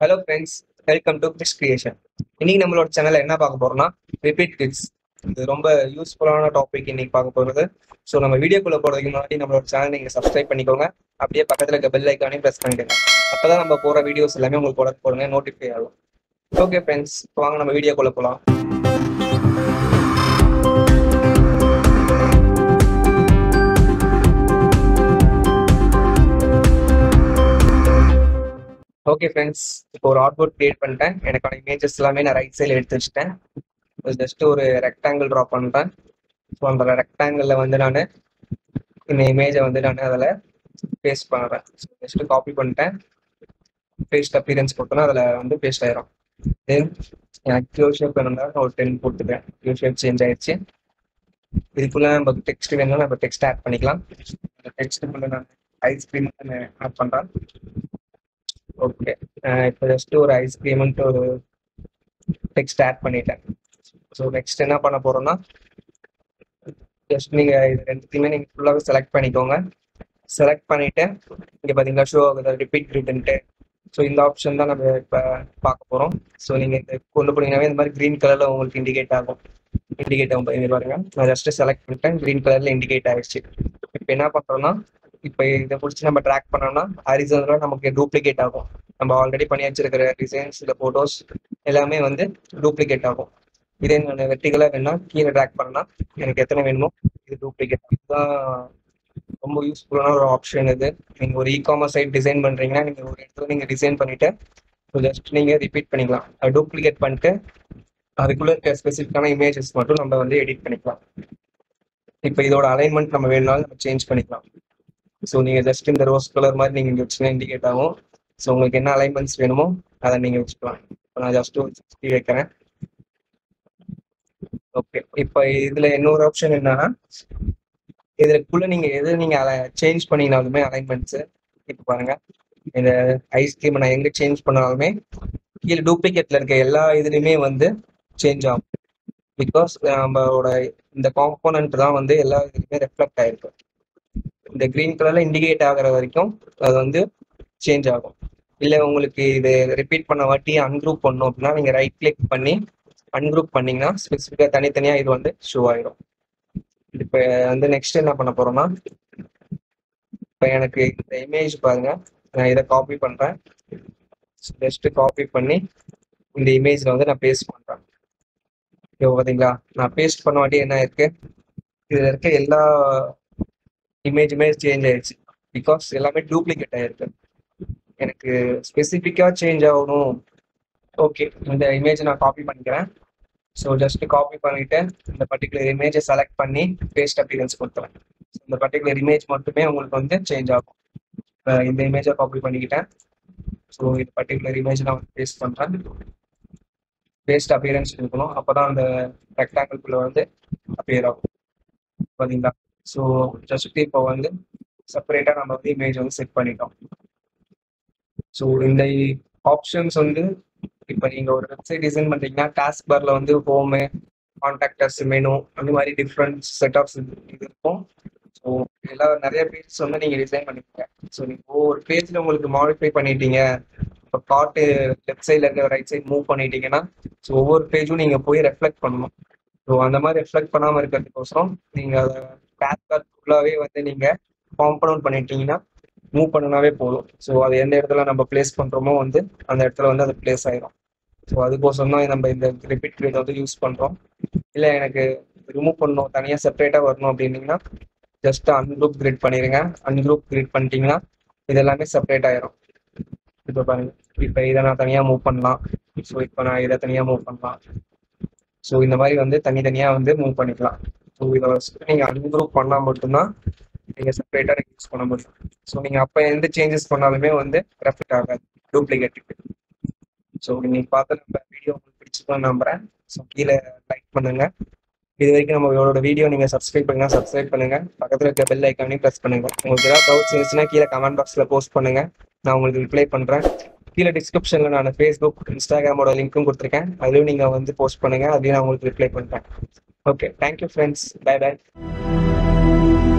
hello friends welcome to kids creation இன்னைக்கு நம்மளோட சேனல்ல என்ன பார்க்க போறோம்னா ரிப்பீட் கிட்ஸ் இது ரொம்ப யூஸ்ஃபுல்லான டாபிக் இன்னைக்கு பார்க்க போறது ஸோ நம்ம வீடியோக்குள்ள போறதுக்கு முன்னாடி நம்மளோட சேனல் நீங்க சப்ஸ்கிரைப் பண்ணிக்கோங்க அப்படியே பக்கத்துல இருக்க பெல் ஐக்கானையும் ப்ரெஸ் பண்ணிடுங்க அப்பதான் நம்ம போற வீடியோஸ் எல்லாமே உங்களுக்கு உடனே போடுங்க நோட்டிஃபை ஆகும் ஓகே ஃப்ரெண்ட்ஸ் வாங்க நம்ம வீடியோக்குள்ள போலாம் ஓகே ஃப்ரெண்ட்ஸ் இப்போ ஒரு ஆர்ட் போர்ட் கிரியேட் பண்ணிட்டேன் எனக்கான இமேஜஸ் எல்லாமே நான் ரைட் சைடில் எடுத்து வச்சுட்டேன் ஜஸ்ட் ஒரு ரெக்டாங்கிள் ட்ரா பண்ணுறேன் ஸோ அந்த ரெக்டாங்கிளில் வந்து நான் இந்த இமேஜை வந்து நான் அதில் பேஸ்ட் பண்ணுறேன் ஜஸ்ட் காப்பி பண்ணிட்டேன் பேஸ்ட் அப்பியரன்ஸ் கொடுத்தோன்னா அதில் வந்து பேஸ்ட் ஆயிரும் தென் எனக்கு கியூ ஷேப் வேணும்னா நான் ஒரு டென் கொடுத்துட்டேன் கியூ ஷேப் சேஞ்ச் ஆயிடுச்சு இதுக்குள்ளே நம்ம டெக்ஸ்ட் வேணும்னா நம்ம டெக்ஸ்ட் ஆட் பண்ணிக்கலாம் டெக்ஸ்ட்டுக்குள்ளே நான் ஐஸ்கிரீம் ஆட் பண்ணுறேன் ஓகே இப்போ ஜஸ்ட் ஒரு ஐஸ்கிரீம்ன்ட்டு ஒரு டெக்ஸ்ட் ஆட் பண்ணிட்டேன் ஸோ நெக்ஸ்ட் என்ன பண்ண போறோம்னா ஜஸ்ட் நீங்க இது ரெண்டுத்தையுமே நீங்க ஃபுல்லாகவே செலக்ட் பண்ணிக்கோங்க செலக்ட் பண்ணிட்டு இங்க பாத்தீங்கன்னா ஷோ ஆகுது ரிப்பீட் கிரிட்ன்ட்டு ஸோ இந்த ஆப்ஷன் தான் நம்ம இப்போ பார்க்க போறோம் ஸோ நீங்க இந்த கொண்டு போனீங்கன்னாவே இந்த மாதிரி கிரீன் கலர்ல உங்களுக்கு இண்டிகேட் ஆகும் இண்டிகேட் ஆகும் பாருங்க பாருங்க நான் ஜஸ்ட் செலக்ட் பண்ணிட்டேன் கிரீன் கலர்ல இண்டிகேட் ஆயிடுச்சு இப்போ என்ன பண்றோம்னா இப்போ இதை பிடிச்சி நம்ம ட்ராக் பண்ணோம்னா ஹரிசன்ல நமக்கு டூப்ளிகேட் ஆகும் நம்ம ஆல்ரெடி பண்ணி வச்சிருக்கிற டிசைன்ஸ் இந்த ஃபோட்டோஸ் எல்லாமே வந்து டூப்ளிகேட் ஆகும் இதே நான் வெர்டிகலாக வேணா கீழே ட்ராக் பண்ணா எனக்கு எத்தனை வேணுமோ இது டூப்ளிகேட் இதுதான் ரொம்ப யூஸ்ஃபுல்லான ஒரு ஆப்ஷன் இது நீங்கள் ஒரு இ காமர்ஸ் சைட் டிசைன் பண்ணுறீங்கன்னா நீங்கள் ஒரு இடத்துல நீங்கள் டிசைன் பண்ணிட்டு ஜஸ்ட் நீங்கள் ரிப்பீட் பண்ணிக்கலாம் அது டூப்ளிகேட் பண்ணிட்டு அதுக்குள்ள இருக்க ஸ்பெசிஃபிக்கான இமேஜஸ் மட்டும் நம்ம வந்து எடிட் பண்ணிக்கலாம் இப்போ இதோட அலைன்மெண்ட் நம்ம வேணும்னாலும் நம்ம சேஞ்ச் பண்ணிக்கலாம் ஸோ நீங்கள் ஜஸ்ட் இந்த ரோஸ் கலர் மாதிரி நீங்கள் இங்கே வச்சுன்னா இண்டிகேட் ஆகும் ஸோ உங்களுக்கு என்ன அலைன்மெண்ட்ஸ் வேணுமோ அதை நீங்கள் வச்சுக்கலாம் இப்போ நான் ஜஸ்ட் ஒரு சிக்ஸ்டி வைக்கிறேன் ஓகே இப்போ இதில் இன்னொரு ஆப்ஷன் என்னன்னா இதுக்குள்ள நீங்கள் எது நீங்கள் சேஞ்ச் பண்ணினாலுமே அலைன்மெண்ட்ஸு இப்போ பாருங்க இந்த ஐஸ்கிரீம் நான் எங்கே சேஞ்ச் பண்ணாலுமே கீழே டூப்ளிகேட்ல இருக்க எல்லா இதுலையுமே வந்து சேஞ்ச் ஆகும் பிகாஸ் நம்மளோட இந்த காம்போனன்ட் தான் வந்து எல்லா இதுலையுமே ரெஃப்ளெக்ட் ஆயிருக்கு இந்த கிரீன் கலர்ல இண்டிகேட் ஆகிற வரைக்கும் அது வந்து சேஞ்ச் ஆகும் இல்லை உங்களுக்கு இது ரிப்பீட் பண்ண வாட்டி அன்குரூப் பண்ணணும் அப்படின்னா நீங்கள் ரைட் கிளிக் பண்ணி அன்குரூப் பண்ணீங்கன்னா ஸ்பெசிஃபிக்காக தனித்தனியாக இது வந்து ஷோ ஆயிடும் இப்போ வந்து நெக்ஸ்ட் என்ன பண்ண போறோம்னா இப்போ எனக்கு இந்த இமேஜ் பாருங்க நான் இதை காப்பி பண்ணுறேன் ஜஸ்ட் காப்பி பண்ணி இந்த இமேஜில் வந்து நான் பேஸ்ட் பண்ணுறேன் இப்போ பார்த்தீங்களா நான் பேஸ்ட் பண்ண வாட்டி என்ன இருக்கு இதில் இருக்க எல்லா இமேஜுமே சேஞ்ச் ஆயிடுச்சு பிகாஸ் எல்லாமே டூப்ளிகேட் ஆயிருக்கு எனக்கு ஸ்பெசிஃபிக்காக சேஞ்ச் ஆகணும் ஓகே இந்த இமேஜ் நான் காப்பி பண்ணிக்கிறேன் ஸோ ஜஸ்ட் காப்பி பண்ணிட்டு இந்த பர்டிகுலர் இமேஜை செலக்ட் பண்ணி பேஸ்ட் அப்பியரன்ஸ் கொடுத்துறேன் இந்த பர்டிகுலர் இமேஜ் மட்டுமே உங்களுக்கு வந்து சேஞ்ச் ஆகும் இப்போ இந்த இமேஜை காப்பி பண்ணிக்கிட்டேன் ஸோ இந்த பர்டிகுலர் இமேஜ் நான் வந்து பேஸ்ட் பண்ணுறேன் பேஸ்ட் அப்பியரன்ஸ் கொடுக்கணும் அப்போ தான் அந்த ரெக்டாங்கிள்குள்ளே வந்து அப்பியர் ஆகும் பார்த்தீங்களா ஸோ ஜஸ்ட் இப்போ வந்து செப்பரேட்டாக நம்ம வந்து இமேஜ் வந்து செட் பண்ணிட்டோம் ஸோ இந்த ஆப்ஷன்ஸ் வந்து இப்போ நீங்கள் ஒரு வெப்சைட் டிசைன் பண்ணுறீங்கன்னா டாஸ்க் பாரில் வந்து ஹோமு கான்டாக்டர்ஸ் மெனு அந்த மாதிரி டிஃப்ரெண்ட் செட் ஆஃப் இது இருக்கும் ஸோ எல்லாம் நிறைய பேஜஸ் வந்து நீங்கள் டிசைன் பண்ணிப்பீங்க ஸோ நீங்கள் ஒவ்வொரு பேஜில் உங்களுக்கு மாடிஃபை பண்ணிட்டீங்க இப்போ காட்டு லெஃப்ட் சைடில் இருக்க ரைட் சைடு மூவ் பண்ணிட்டீங்கன்னா ஸோ ஒவ்வொரு பேஜும் நீங்கள் போய் ரெஃப்ளெக்ட் பண்ணணும் ஸோ அந்த மாதிரி ரெஃப்ளெக்ட் பண்ணாமல் இருக்கிறதுக்கோசரம் நீங்கள் அதை டாஸ்க் பார் ஃபுல்லாகவே வந்து நீங்கள் காம்பவுண்ட் பண்ணிட்டீங்கன்னா மூவ் பண்ணினாவே போதும் ஸோ அது எந்த இடத்துல நம்ம பிளேஸ் பண்ணுறோமோ வந்து அந்த இடத்துல வந்து அது பிளேஸ் ஆயிரும் ஸோ அதுக்கோசரம் தான் நம்ம இந்த ரிப்பீட் கிரேட் வந்து யூஸ் பண்ணுறோம் இல்லை எனக்கு ரிமூவ் பண்ணணும் தனியாக செப்பரேட்டாக வரணும் அப்படின்னீங்கன்னா ஜஸ்ட் அன்குரூப் கிரிட் பண்ணிடுங்க அன்குரூப் கிரிட் பண்ணிட்டீங்கன்னா இது எல்லாமே செப்பரேட் ஆயிரும் இப்போ பாருங்க இப்போ இதை நான் தனியாக மூவ் பண்ணலாம் ஸோ இப்போ நான் இதை தனியாக மூவ் பண்ணலாம் ஸோ இந்த மாதிரி வந்து தனித்தனியாக வந்து மூவ் பண்ணிக்கலாம் ஸோ இதை நீங்கள் அன்குரூப் பண்ணால் மட்டும்தான் நீங்கள் செப்பரேட்டாக யூஸ் பண்ண முடியும் ஸோ நீங்கள் அப்போ எந்த சேஞ்சஸ் பண்ணாலுமே வந்து ரெஃப்ளெக்ட் ஆகாது டூப்ளிகேட்டுக்கு ஸோ இன்னைக்கு பார்த்து நம்ம வீடியோ உங்களுக்கு பிடிச்சிருக்கோம்னு நம்புறேன் ஸோ கீழே லைக் பண்ணுங்க இது வரைக்கும் நம்மளோட வீடியோ நீங்க சப்ஸ்கிரைப் பண்ணுங்க சப்ஸ்கிரைப் பண்ணுங்க பக்கத்துல இருக்க பெல் ஐக்கானையும் ப்ரெஸ் பண்ணுங்க உங்களுக்கு ஏதாவது டவுட்ஸ் இருந்துச்சுன்னா கீழே கமெண்ட் பாக்ஸ்ல போஸ்ட் பண்ணுங்க நான் உங்களுக்கு ரிப்ளை பண்றேன் கீழே டிஸ்கிரிப்ஷன்ல நான் ஃபேஸ்புக் இன்ஸ்டாகிராமோட லிங்க்கும் கொடுத்துருக்கேன் அதுலயும் நீங்க வந்து போஸ்ட் பண்ணுங்க அதுலயும் நான் உங்களுக்கு ரிப்ளை பண்றேன் okay thank you friends bye by